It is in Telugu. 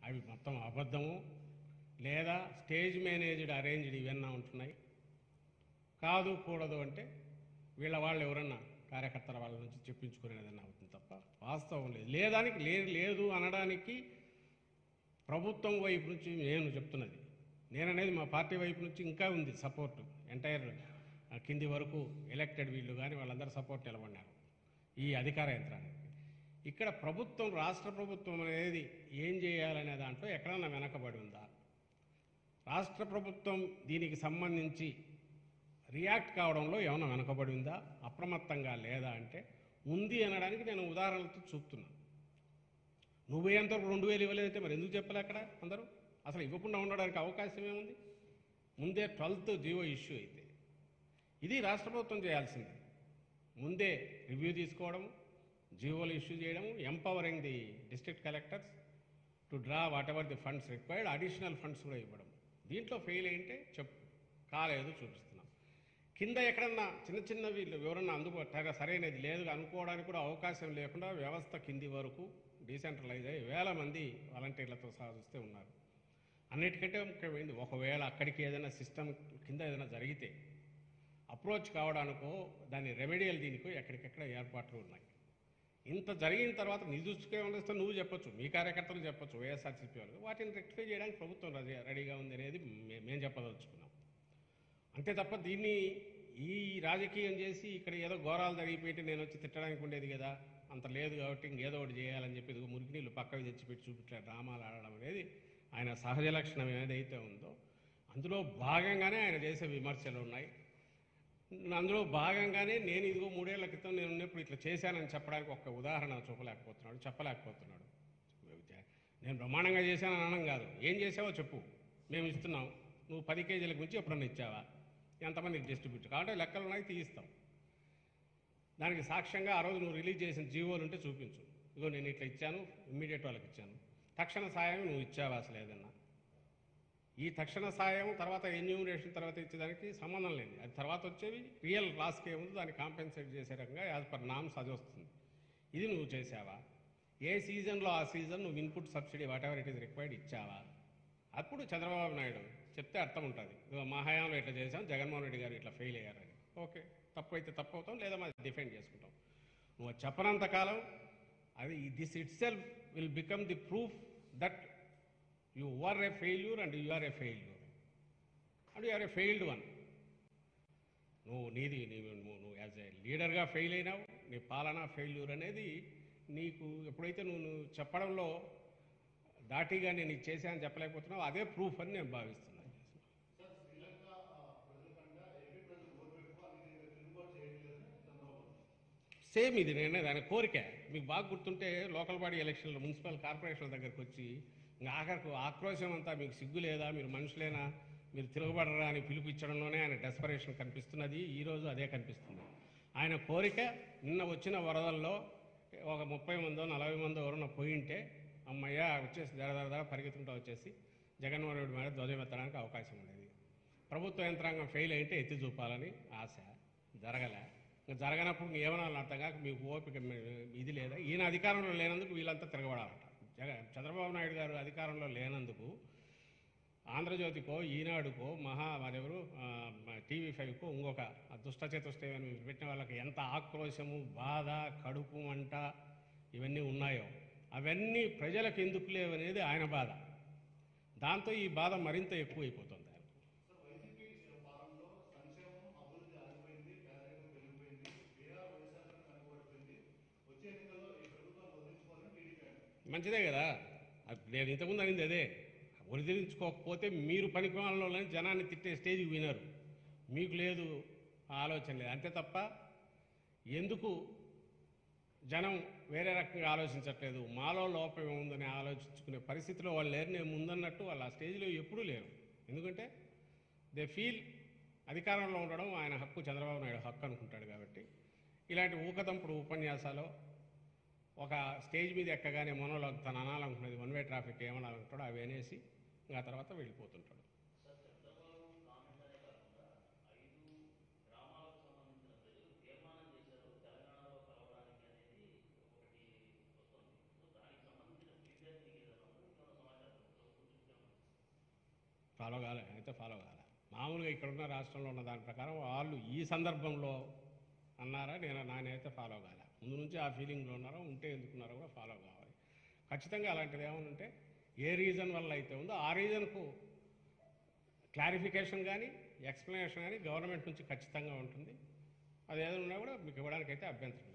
అవి మొత్తం అబద్ధము లేదా స్టేజ్ మేనేజ్డ్ అరేంజ్డ్ ఇవన్నీ ఉంటున్నాయి కాదు కూడదు అంటే వీళ్ళ వాళ్ళు ఎవరన్నా కార్యకర్తల వాళ్ళ నుంచి చెప్పించుకునేదన్నా అవుతుంది తప్ప వాస్తవం లేదు లేదానికి లే లేదు అనడానికి ప్రభుత్వం వైపు నుంచి నేను చెప్తున్నది నేననేది మా పార్టీ వైపు నుంచి ఇంకా ఉంది సపోర్ట్ ఎంటైర్ కింది వరకు ఎలక్టెడ్ వీళ్ళు కానీ వాళ్ళందరూ సపోర్ట్ నిలబడినారు ఈ అధికార యంత్రానికి ఇక్కడ ప్రభుత్వం రాష్ట్ర ప్రభుత్వం అనేది ఏం చేయాలనే దాంట్లో ఎక్కడన్నా వెనకబడి ఉందా రాష్ట్ర ప్రభుత్వం దీనికి సంబంధించి రియాక్ట్ కావడంలో ఏమైనా వెనకబడి ఉందా అప్రమత్తంగా లేదా అంటే ఉంది అనడానికి నేను ఉదాహరణలతో చూపుతున్నాను నువ్వేంతవరకు రెండు వేలు ఇవ్వలేదంటే మరి ఎందుకు చెప్పలే అక్కడ అందరూ అసలు ఇవ్వకుండా ఉండడానికి అవకాశం ఏముంది ముందే ట్వెల్త్ జీవో ఇష్యూ అయితే ఇది రాష్ట్ర ప్రభుత్వం చేయాల్సింది ముందే రివ్యూ తీసుకోవడం జీవోలు ఇష్యూ చేయడం empowering the district collectors to draw whatever the funds required additional funds కూడా ఇవ్వడం దీంట్లో ఫెయిల్ అయింటే చెప్పు కాలేదు చూపిస్తున్నాం కింద ఎక్కడన్నా చిన్న చిన్న వీళ్ళు ఎవరన్నా అందుబాటు సరైనది లేదు అనుకోవడానికి కూడా అవకాశం లేకుండా వ్యవస్థ కింది వరకు డీసెంట్రలైజ్ అయ్యి వేల మంది వాలంటీర్లతో సహా చూస్తే ఉన్నారు అన్నిటికంటే ముఖ్యమైనది ఒకవేళ అక్కడికి ఏదైనా సిస్టమ్ కింద ఏదైనా జరిగితే అప్రోచ్ కావడానికో దాని రెమెడియల్ దీనికో ఎక్కడికెక్కడ ఏర్పాట్లు ఉన్నాయి ఇంత జరిగిన తర్వాత నీ దృష్టికి ఏమైనా వస్తే నువ్వు చెప్పొచ్చు మీ కార్యకర్తలు చెప్పొచ్చు వైఎస్ఆర్సీపీ వాళ్ళు వాటిని రెక్టిఫై చేయడానికి ప్రభుత్వం రెడీ రెడీగా ఉంది అనేది మే- మేము చెప్పదలుచుకున్నాం అంతే తప్ప దీన్ని ఈ రాజకీయం చేసి ఇక్కడ ఏదో ఘోరాలు జరిగిపోయి నేను వచ్చి తిట్టడానికి ఉండేది కదా అంత లేదు కాబట్టి ఇంకేదో ఒకటి చేయాలని చెప్పి ఇదిగో మురికి నీళ్ళు పక్కకు తెచ్చిపెట్టి చూపించే డ్రామాలు ఆడడం అనేది ఆయన సహజ లక్షణం ఏదైతే ఉందో అందులో భాగంగానే ఆయన చేసే విమర్శలు ఉన్నాయి అందులో భాగంగానే నేను ఇదిగో మూడేళ్ల క్రితం నేను ఉన్నప్పుడు ఇట్లా చేశానని చెప్పడానికి ఒక ఉదాహరణ చూపలేకపోతున్నాడు చెప్పలేకపోతున్నాడు నేను బ్రహ్మాండంగా చేశానని అనడం కాదు ఏం చేసావో చెప్పు మేము ఇస్తున్నాం నువ్వు పది కేజీలకు మించి ఎప్పుడన్నా ఇచ్చావా ఎంతమందికి డిస్ట్రిబ్యూట్ కాబట్టి లెక్కలు ఉన్నాయి తీయిస్తాం దానికి సాక్ష్యంగా ఆ రోజు నువ్వు రిలీజ్ చేసిన జీవోలు ఉంటే చూపించు ఇగో నేను ఇట్లా ఇచ్చాను ఇమ్మీడియట్ వాళ్ళకి ఇచ్చాను తక్షణ సాయం నువ్వు ఇచ్చావా అసలు ఏదన్నా ఈ తక్షణ సాయం తర్వాత ఎన్యూమరేషన్ తర్వాత ఇచ్చేదానికి సంబంధం లేదు అది తర్వాత వచ్చేవి రియల్ లాస్కి ఏముందో దాన్ని కాంపెన్సేట్ చేసే రకంగా యాజ్ పర్ నామ్స్ అది వస్తుంది ఇది నువ్వు చేసావా ఏ సీజన్లో ఆ సీజన్ నువ్వు input subsidy whatever it is required ఇచ్చావా అప్పుడు చంద్రబాబు నాయుడు చెప్తే అర్థం ఉంటుంది ఇదిగో మా హయాంలో ఇట్లా చేసాం జగన్మోహన్ రెడ్డి గారు ఇట్లా ఫెయిల్ అయ్యారని ఓకే తప్పు అయితే తప్పు అవుతాం లేదా మరి డిఫెండ్ చేసుకుంటాం నువ్వు చెప్పనంత కాలం అది this itself will become the proof that you are a failure and you are a failure and you are a failed one నువ్వు నీది నీవు నువ్వు నువ్వు యాజ్ ఏ లీడర్గా ఫెయిల్ అయినావు నీ పాలన ఫెయిల్యూర్ అనేది నీకు ఎప్పుడైతే నువ్వు నువ్వు చెప్పడంలో దాటిగా నేను ఇది చేశానని చెప్పలేకపోతున్నావు అదే ప్రూఫ్ అని నేను భావిస్తున్నాను సార్ శ్రీలంక ఆ, ప్రజల కన్నా ఏపీ ప్రజలు ఓర్పెక్కువ అని తిరుగుబాటు చేయట్లేదని చంద్రబాబు సేమ్ ఇది నేను దాని కోరిక మీకు బాగా గుర్తుంటే లోకల్ బాడీ ఎలక్షన్లో మున్సిపల్ కార్పొరేషన్ల దగ్గరకు వచ్చి ఇంకా ఆఖరికి ఆక్రోశం అంతా మీకు సిగ్గు లేదా మీరు మనుషులేనా మీరు తిరగబడరా అని పిలుపుచ్చడంలోనే ఆయన డెస్పరేషన్ కనిపిస్తున్నది ఈరోజు అదే కనిపిస్తుంది ఆయన కోరిక నిన్న వచ్చిన వరదల్లో ఒక ముప్పై మందో నలభై మందో ఎవరన్నా పోయింటే అమ్మయ్య వచ్చేసి దడ దడ దడ పరిగెత్తుకుంటూ వచ్చేసి జగన్మోహన్ రెడ్డి మీద ధ్వజం ఎత్తడానికి అవకాశం ఉండేది ప్రభుత్వ యంత్రాంగం ఫెయిల్ అయితే ఎత్తి చూపాలని ఆశ జరగలే ఇంకా జరగనప్పుడు ఇంక ఏమన్నా అర్థం కాక మీకు ఓపిక మీ- ఇది లేదా ఈయన అధికారంలో లేనందుకు వీళ్ళంతా తిరగబడాలట జగ చంద్రబాబు నాయుడు గారు అధికారంలో లేనందుకు ఆంధ్రజ్యోతికో ఈనాడుకో మహా మరెవరు ఆ, మ- టీవీ ఫైవ్కో ఇంకొక ఆ దుష్ట చతుష్టయం పెట్టిన వాళ్ళకి ఎంత ఆక్రోశము బాధ కడుపు మంట ఇవన్నీ ఉన్నాయో అవన్నీ ప్రజలకు ఎందుకు లేవు అనేది ఆయన బాధ దాంతో ఈ బాధ మరింత ఎక్కువైపోతుంది ఆయనకు సార్ వైసీపీ పాలనలో సంక్షేమం అభివృద్ధి ఆగిపోయింది పేదరికం పెరిగిపోయింది బీఆర్ వైఎస్ఆర్ వెనకబడిపోయింది వచ్చే ఎన్నికల్లో ఈ ప్రభుత్వాన్ని వదిలించుకోవాలని టీడీపీ అంటుంది. మంచిదే కదా అది నేను ఇంతకుముందు అనింది అదే ఒరిదించుకోకపోతే మీరు పనికిమాలని జనాన్ని తిట్టే స్టేజ్కి వినరు మీకు లేదు ఆ ఆలోచన లేదు అంతే తప్ప ఎందుకు జనం వేరే రకంగా ఆలోచించట్లేదు మాలో లోపం ఏముందని ఆలోచించుకునే పరిస్థితిలో వాళ్ళు లేరు నేను ముందన్నట్టు వాళ్ళు ఆ స్టేజ్లో ఎప్పుడూ లేరు ఎందుకంటే దే ఫీల్ అధికారంలో ఉండడం ఆయన హక్కు చంద్రబాబు నాయుడు హక్కు అనుకుంటాడు కాబట్టి ఇలాంటి ఊకదంపుడు ఉపన్యాసాలు ఒక స్టేజ్ మీద ఎక్కగానే మనోలో తన అనాలనుకున్నది వన్ వే ట్రాఫిక్ ఏమనాలనుకుంటాడో అవి అనేసి ఇంకా తర్వాత వెళ్ళిపోతుంటాడు సార్ చంద్రబాబు కామెంట్ అనే కాకుండా ఐదు గ్రామాలకు సంబంధించిన ప్రజలు తీర్మానం చేశారు తెలంగాణలో కలవడానికి అనేది ఒకటి వస్తుంది సో దానికి సంబంధించిన ఫీడ్బ్యాక్ మీకు ఏదైనా ఉందా? ఇంకేమైనా సమాచారం ఉందా? ఫాలో కాలే అయితే ఫాలో కాలే మామూలుగా ఇక్కడ ఉన్న రాష్ట్రంలో ఉన్న దాని ప్రకారం వాళ్ళు ఈ సందర్భంలో అన్నారా నేను నానైతే ఫాలో కాలే ముందు నుంచి ఆ ఫీలింగ్లో ఉన్నారో ఉంటే ఎందుకున్నారో కూడా ఫాలో కావాలి ఖచ్చితంగా అలాంటిది ఏమైనా ఉంటే ఏ రీజన్ వల్ల అయితే ఉందో ఆ రీజన్కు క్లారిఫికేషన్ కానీ ఎక్స్ప్లెనేషన్ కానీ గవర్నమెంట్ నుంచి ఖచ్చితంగా ఉంటుంది అది ఏదైనా ఉన్నా కూడా మీకు ఇవ్వడానికి అయితే అభ్యంతరం లేదు.